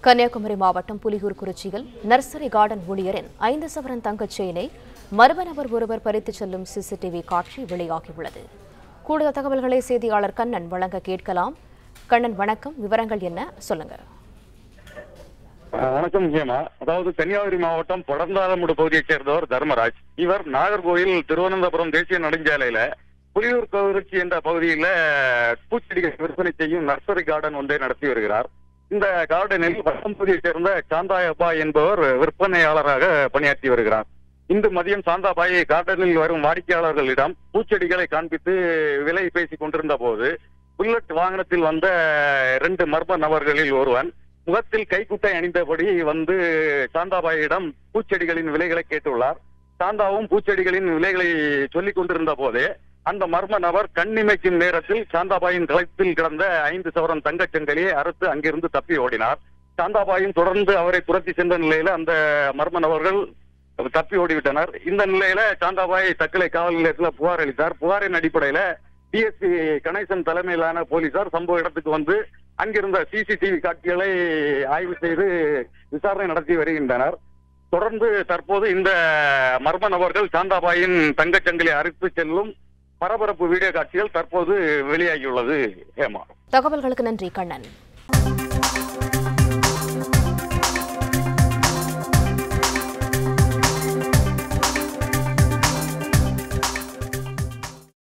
கன்னியாகுமரி மாவட்டம் Puliyur குறிச்சியில் nursery garden ஊழியரின் ஐந்து சவரன் தங்கச் செயினை மர்ம நபர் ஒருவர் பறித்துச் செல்லும் சிசிடிவி காட்சி வெளியாகியுள்ளது கூடுதல் தகவல்களை செய்தியாளர் கண்ணன் வழங்க கேட்கலாம் கண்ணன் வணக்கம் விவரங்கள் என்ன சொல்லுங்க அஹ் வணக்கம் ஹேமா அதாவது கன்னியாகுமரி மாவட்டம் பொடந்தாளமுடு பகுதியைச் சேர்ந்தவர் தர்மராஜ் இவர் நாகர்கோயில் திருவனந்தபுரம் தேசிய நெடுஞ்சாலையில புலியூர் கவுரிச்சி என்ற பகுதியில பூச்செடிகள் விற்பனை செய்யும் நர்சரி கார்டன் ஒன்றை நடத்தி வருகிறார் இந்த கார்டனில் வட்டம் பகுதியைச் சேர்ந்த சாந்தாயப்பா என்பவர் விற்பனையாளராக பணியாற்றி வருகிறார் இன்று மதியம் சாந்தாபாய் கார்டனில் வரும் வாடிக்கையாளர்களிடம் பூச்செடிகளை காண்பித்து விலை பேசிக் கொண்டிருந்த போது புல்லட் வாகனத்தில் வந்த இரண்டு மர்ம நபர்களில் ஒருவன் முகத்தில் கைக்குட்டை அணிந்தபடி வந்து சாந்தாபாயிடம் பூச்செடிகளின் விலைகளை கேட்டுள்ளார் சாந்தாவும் பூச்செடிகளின் விலைகளை சொல்லிக் கொண்டிருந்த போதே அந்த மர்ம நபர் கண்ணிமைக்கும் நேரத்தில் சாந்தாபாயின் கழுத்தில் கிடந்த ஐந்து சவரன் தங்கச் சங்கிலியை அறுத்து அங்கிருந்து தப்பி ஓடினார் சாந்தாபாயும் தொடர்ந்து அவரை துரத்தி சென்ற நிலையில அந்த மர்ம நபர்கள் தப்பி ஓடிவிட்டனர் இந்த நிலையில சாந்தாபாய் தக்கலை காவல் நிலையத்தில் புகார் அளித்தார் புகாரின் அடிப்படையில டிஎஸ்பி கணேசன் தலைமையிலான போலீசார் சம்பவ இடத்துக்கு வந்து அங்கிருந்த சிசிடிவி காட்சிகளை ஆய்வு செய்து விசாரணை நடத்தி வருகின்றனர் தொடர்ந்து தற்போது இந்த மர்ம நபர்கள் சாந்தாபாயின் தங்கச் சங்கிலி அறுத்து செல்லும் பரபரப்பு வீடியோ காட்சிகள் தற்போது வெளியாகியுள்ளது ஹேமா தகவல்களுக்கு நன்றி கண்ணன்